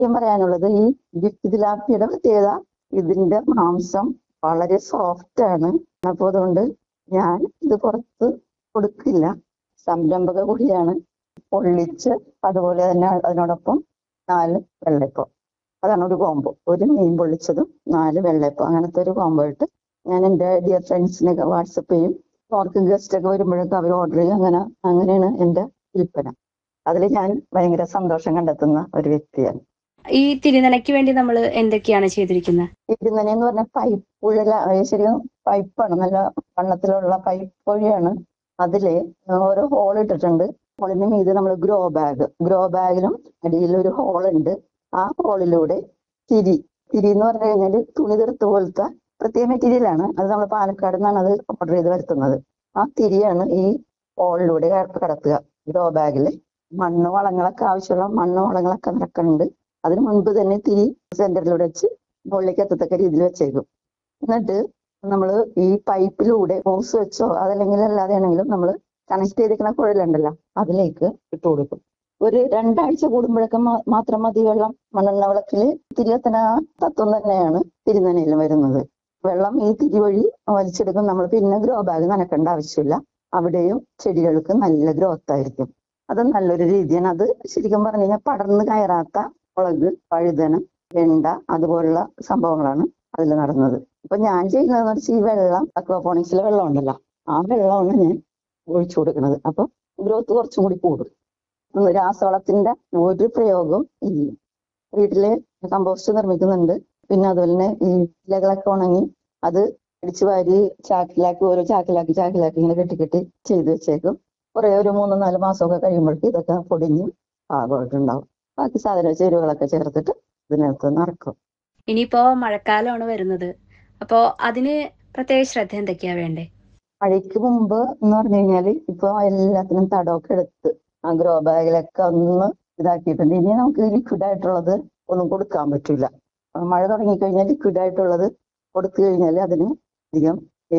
സത്യം പറയാനുള്ളത് ഈ ഗിഫ്റ്റ് തിലാപ്പിയുടെ പ്രത്യേകത ഇതിന്റെ മാംസം വളരെ സോഫ്റ്റ് ആണ് അപ്പൊ അതുകൊണ്ട് ഞാൻ ഇത് പുറത്ത് കൊടുക്കില്ല സംരംഭക കൂടിയാണ് പൊള്ളിച്ച് അതുപോലെ തന്നെ അതിനോടൊപ്പം നാല് വെള്ളയപ്പം അതാണ് ഒരു കോംബോ ഒരു മീൻ പൊള്ളിച്ചതും നാല് വെള്ളയപ്പം അങ്ങനത്തെ ഒരു കോംബോ ആയിട്ട് ഞാൻ എൻ്റെ ഡിയർ ഫ്രണ്ട്സിനൊക്കെ വാട്സപ്പ് ചെയ്യും അവർക്ക് ഗസ്റ്റ് ഒക്കെ വരുമ്പോഴൊക്കെ അവർ ഓർഡർ ചെയ്യും അങ്ങനെ അങ്ങനെയാണ് എൻ്റെ വിൽപ്പന അതിൽ ഞാൻ ഭയങ്കര സന്തോഷം കണ്ടെത്തുന്ന ഒരു വ്യക്തിയാണ് ഈ തിരുനനയ്ക്ക് വേണ്ടി നമ്മൾ എന്തൊക്കെയാണ് ചെയ്തിരിക്കുന്നത് ഇരുന്നനെ എന്ന് പറഞ്ഞ പൈപ്പ് ഉഴല അത് ശരിക്കും പൈപ്പാണ് നല്ല വണ്ണത്തിലുള്ള പൈപ്പ് വഴിയാണ് അതില് ഓരോ ഹോൾ ഇട്ടിട്ടുണ്ട് ഹോളിന് മീത് നമ്മൾ ഗ്രോ ബാഗ് ഗ്രോ ബാഗിലും അടിയിൽ ഒരു ഹോൾ ഉണ്ട് ആ ഹോളിലൂടെ തിരി തിരി എന്ന് പറഞ്ഞു കഴിഞ്ഞാൽ തുണി തീർത്ത് പോലത്തെ പ്രത്യേക മെറ്റീരിയലാണ് അത് നമ്മൾ പാലക്കാട് നിന്നാണ് അത് ഓർഡർ ചെയ്ത് വരുത്തുന്നത് ആ തിരിയാണ് ഈ ഹോളിലൂടെ കടത്തുക ഗ്രോ ബാഗില് മണ്ണ് വളങ്ങളൊക്കെ ആവശ്യമുള്ള മണ്ണ് വളങ്ങളൊക്കെ നിറക്കുന്നുണ്ട് അതിന് മുൻപ് തന്നെ തിരി സെന്ററിലൂടെ വെച്ച് മുകളിലേക്ക് എത്തത്തക്ക രീതിയിൽ വെച്ചേക്കും എന്നിട്ട് നമ്മൾ ഈ പൈപ്പിലൂടെ ഹോസ് വെച്ചോ അതല്ലെങ്കിൽ അല്ലാതെ ആണെങ്കിലും നമ്മൾ കണക്ട് ചെയ്തിരിക്കുന്ന കുഴലുണ്ടല്ലോ അതിലേക്ക് ഇട്ട് കൊടുക്കും ഒരു രണ്ടാഴ്ച കൂടുമ്പോഴൊക്കെ മാ- മാത്രം മതി വെള്ളം മണ്ണെണ്ണ വിളക്കിൽ തിരികെത്തന തത്വം തന്നെയാണ് തിരുനനയിൽ വരുന്നത് വെള്ളം ഈ തിരി വഴി വലിച്ചെടുക്കും നമ്മൾ പിന്നെ ഗ്രോ ബാഗ് നനക്കേണ്ട ആവശ്യമില്ല അവിടെയും ചെടികൾക്ക് നല്ല ഗ്രോത്ത് ആയിരിക്കും അത് നല്ലൊരു രീതിയാണ് അത് ശരിക്കും പറഞ്ഞു കഴിഞ്ഞാൽ പടർന്ന് കയറാത്ത മുളക് വഴുതന വെണ്ട അതുപോലുള്ള സംഭവങ്ങളാണ് അതിൽ നടന്നത് ഇപ്പൊ ഞാൻ ചെയ്യുന്നതെന്ന് വെച്ചാൽ ഈ വെള്ളം അക്വാപോണിക്സിലെ വെള്ളം ഉണ്ടല്ലോ ആ വെള്ളമാണ് ഞാൻ ഒഴിച്ചു കൊടുക്കുന്നത് അപ്പൊ ഗ്രോത്ത് കുറച്ചും കൂടി കൂടും ഉം രാസവളത്തിന്റെ ഒരു പ്രയോഗവും ഇല്ല വീട്ടില് കമ്പോസ്റ്റ് നിർമ്മിക്കുന്നുണ്ട് പിന്നെ അതുപോലെ തന്നെ ഈ ഇലകളൊക്കെ ഉണങ്ങി അത് അടിച്ചു വാരി ചാക്കിലാക്കി ഓരോ ചാക്കിലാക്കി ചാക്കിലാക്കി ഇങ്ങനെ കെട്ടി കെട്ടി ചെയ്ത് വെച്ചേക്കും കുറെ ഒരു മൂന്ന് നാല് മാസമൊക്കെ കഴിയുമ്പോഴേക്കും ഇതൊക്കെ പൊടിഞ്ഞ് പാകമായിട്ടുണ്ടാവും ബാക്കി സാധന ചേരുവകളൊക്കെ ചേർത്തിട്ട് ഇതിനകത്ത് നിറക്കും ഇനിയിപ്പോ മഴക്കാലമാണ് വരുന്നത് അപ്പോ അതിന് പ്രത്യേക ശ്രദ്ധ എന്തൊക്കെയാ വേണ്ടേ മഴയ്ക്ക് മുമ്പ് എന്ന് പറഞ്ഞു കഴിഞ്ഞാല് ഇപ്പൊ എല്ലാത്തിനും തടമൊക്കെ എടുത്ത് ആ ഗ്രോ ബാഗിലൊക്കെ ഒന്ന് ഇതാക്കിയിട്ടുണ്ട് ഇനി നമുക്ക് ലിക്വിഡ് ആയിട്ടുള്ളത് ഒന്നും കൊടുക്കാൻ പറ്റില്ല മഴ തുടങ്ങിക്കഴിഞ്ഞാൽ ലിക്വിഡ് ആയിട്ടുള്ളത് കൊടുത്തു കഴിഞ്ഞാൽ അതിന് അധികം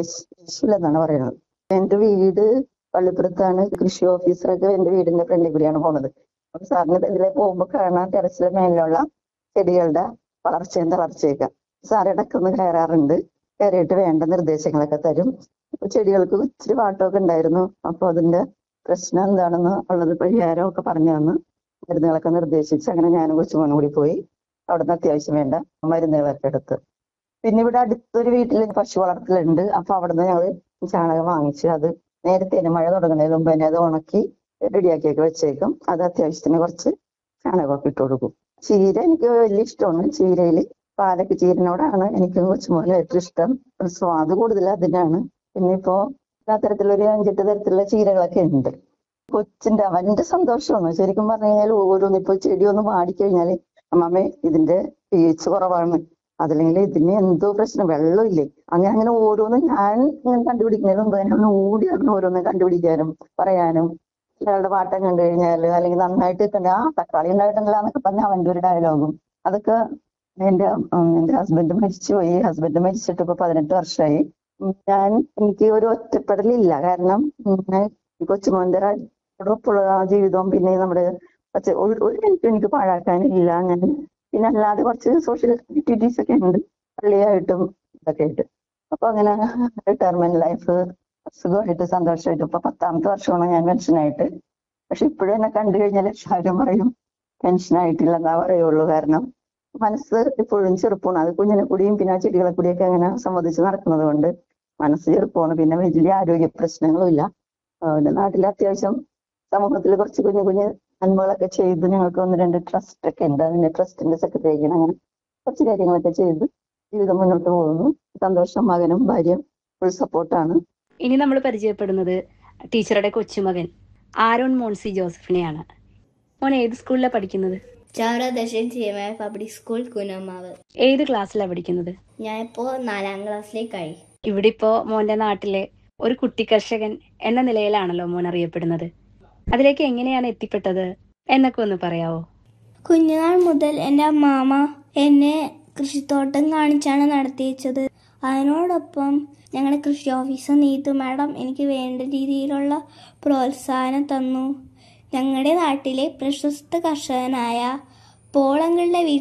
എന്നാണ് പറയുന്നത് എന്റെ വീട് പള്ളിപ്പുറത്താണ് കൃഷി ഓഫീസറൊക്കെ എന്റെ വീടിന്റെ ഫ്രണ്ടിൽ കൂടിയാണ് പോകുന്നത് അപ്പൊ സാറിന് ഇതിലെ പോകുമ്പോൾ കാണാൻ ടെറസിലെ മേലിലുള്ള ചെടികളുടെ വളർച്ചയും തളർച്ചയൊക്കെ സാർ ഇടക്കൊന്ന് കയറാറുണ്ട് കയറിയിട്ട് വേണ്ട നിർദ്ദേശങ്ങളൊക്കെ തരും അപ്പൊ ചെടികൾക്ക് ഇച്ചിരി വാട്ടമൊക്കെ ഉണ്ടായിരുന്നു അപ്പൊ അതിന്റെ പ്രശ്നം എന്താണെന്ന് ഉള്ളത് പരിഹാരം ഒക്കെ പറഞ്ഞു തന്ന് മരുന്നുകളൊക്കെ നിർദ്ദേശിച്ച് അങ്ങനെ ഞാനും കൊച്ചുമോനും കൂടി പോയി അവിടുന്ന് അത്യാവശ്യം വേണ്ട മരുന്നുകളൊക്കെ എടുത്ത് പിന്നെ ഇവിടെ അടുത്തൊരു വീട്ടിൽ പശു വളർത്തലുണ്ട് അപ്പൊ അവിടുന്ന് ഞങ്ങൾ ചാണകം വാങ്ങിച്ച് അത് നേരത്തെ തന്നെ മഴ തുടങ്ങുന്നതിന് മുമ്പ് തന്നെ അത് ഉണക്കി റെഡിയാക്കിയൊക്കെ വെച്ചേക്കും അത് അത്യാവശ്യത്തിന് കുറച്ച് ചാണകമൊക്കെ ഇട്ട് കൊടുക്കും ചീര എനിക്ക് വലിയ ഇഷ്ടമാണ് ചീരയില് പാലക്ക് ചീരനോടാണ് എനിക്ക് കൊച്ചുമോനും ഏറ്റവും ഇഷ്ടം സ്വാദ് കൂടുതൽ അതിനാണ് പിന്നെ ഇപ്പോ എല്ലാ തരത്തിലൊരു അഞ്ചെട്ട് തരത്തിലുള്ള ചീരകളൊക്കെ ഉണ്ട് കൊച്ചിന്റെ അവന്റെ സന്തോഷമാണ് ശരിക്കും പറഞ്ഞു കഴിഞ്ഞാൽ ഓരോന്ന് ഇപ്പൊ ചെടി ഒന്ന് വാടിക്കഴിഞ്ഞാല് അമ്മമ്മേ ഇതിന്റെ പി എച്ച് കുറവാണ് അതല്ലെങ്കിൽ ഇതിന് എന്തോ പ്രശ്നം വെള്ളമില്ലേ അങ്ങനെ അങ്ങനെ ഓരോന്ന് ഞാൻ ഇങ്ങനെ കണ്ടുപിടിക്കുന്നതിന് മുമ്പ് തന്നെ അവന് ഓടി അതിന് ഓരോന്ന് കണ്ടുപിടിക്കാനും പറയാനും ഒരാളുടെ പാട്ടം കണ്ടു കഴിഞ്ഞാൽ അല്ലെങ്കിൽ നന്നായിട്ട് കണ്ട ആ തക്കാളി ഉണ്ടായിട്ടില്ല എന്നൊക്കെ പറഞ്ഞ അവന്റെ ഒരു ഡയലോഗും അതൊക്കെ എന്റെ ഉം, എന്റെ ഹസ്ബൻഡ് മരിച്ചുപോയി ഹസ്ബൻഡ് മരിച്ചിട്ട് ഇപ്പൊ പതിനെട്ട് വർഷമായി ഉം, ഞാൻ എനിക്ക് ഒരു ഒറ്റപ്പെടലില്ല കാരണം ഉം, ഞാൻ ഈ കൊച്ചുമോന്റെ ഒപ്പുള്ള ആ ജീവിതവും പിന്നെ നമ്മുടെ കുറച്ച് ഒരു ഒരു മിനിറ്റ് എനിക്ക് പാഴാക്കാനില്ല ഞാൻ പിന്നെ അല്ലാതെ കുറച്ച് സോഷ്യൽ ആക്ടിവിറ്റീസ് ഒക്കെ ഉണ്ട് പള്ളിയായിട്ടും ഇതൊക്കെ ആയിട്ട് അപ്പൊ അങ്ങനെ റിട്ടയർമെന്റ് ലൈഫ് സുഖമായിട്ട് സന്തോഷമായിട്ട് ഇപ്പൊ പത്താമത്തെ വർഷമാണ് ഞാൻ പെൻഷനായിട്ട് പക്ഷെ ഇപ്പോഴും എന്നെ കണ്ടു കഴിഞ്ഞാൽ എല്ലാവരും പറയും പെൻഷനായിട്ടില്ലെന്നാ പറയുള്ളൂ കാരണം മനസ്സ് ഇപ്പോഴും ചെറുപ്പമാണ് അത് കുഞ്ഞിനെ കൂടിയും പിന്നെ ആ ചെടികളെ കൂടിയൊക്കെ അങ്ങനെ സംബന്ധിച്ച് നടക്കുന്നത് കൊണ്ട് മനസ്സ് ചെറുപ്പമാണ് പിന്നെ വലിയ ആരോഗ്യ പ്രശ്നങ്ങളും ഇല്ല ആ, പിന്നെ നാട്ടിൽ അത്യാവശ്യം സമൂഹത്തിൽ കുറച്ച് കുഞ്ഞു കുഞ്ഞു നന്മകളൊക്കെ ചെയ്ത് ഞങ്ങൾക്ക് ഒന്ന് രണ്ട് ട്രസ്റ്റ് ഒക്കെ ഉണ്ട് അതിന്റെ ട്രസ്റ്റിന്റെ സെക്രട്ടറി ആയിരിക്കണം അങ്ങനെ കുറച്ച് കാര്യങ്ങളൊക്കെ ചെയ്ത് ജീവിതം മുന്നോട്ട് പോകുന്നു സന്തോഷം മകനും ഭാര്യയും ഫുൾ സപ്പോർട്ടാണ് ഇനി നമ്മൾ പരിചയപ്പെടുന്നത് ടീച്ചറുടെ കൊച്ചുമകൻ ആരോൺ മോൺസി ജോസഫിനെയാണ് മോൻ ഏത് സ്കൂളിലാണ് പഠിക്കുന്നത് Chavara Darshan C M I public school Koonammavu ഏത് ക്ലാസ്സിലാണ് പഠിക്കുന്നത് ഞാനിപ്പോൾ നാലാം ക്ലാസ്സിലേക്കായി ഇവിടെ ഇപ്പോ മോന്റെ നാട്ടിലെ ഒരു കുട്ടി കർഷകൻ എന്ന നിലയിലാണല്ലോ മോൻ അറിയപ്പെടുന്നത് അതിലേക്ക് എങ്ങനെയാണ് എത്തിപ്പെട്ടത് എന്നൊക്കെ ഒന്ന് പറയാവോ കുഞ്ഞുനാൾ മുതൽ എൻ്റെ മാമ എന്നെ കൃഷിത്തോട്ടം കാണിച്ചാണ് നടത്തിച്ചത് അതിനോടൊപ്പം ഞങ്ങളുടെ കൃഷി ഓഫീസർ നീതു മാഡം എനിക്ക് വേണ്ട രീതിയിലുള്ള പ്രോത്സാഹനം തന്നു ഞങ്ങളുടെ നാട്ടിലെ പ്രശസ്ത കർഷകനായ പോളങ്ങളുടെ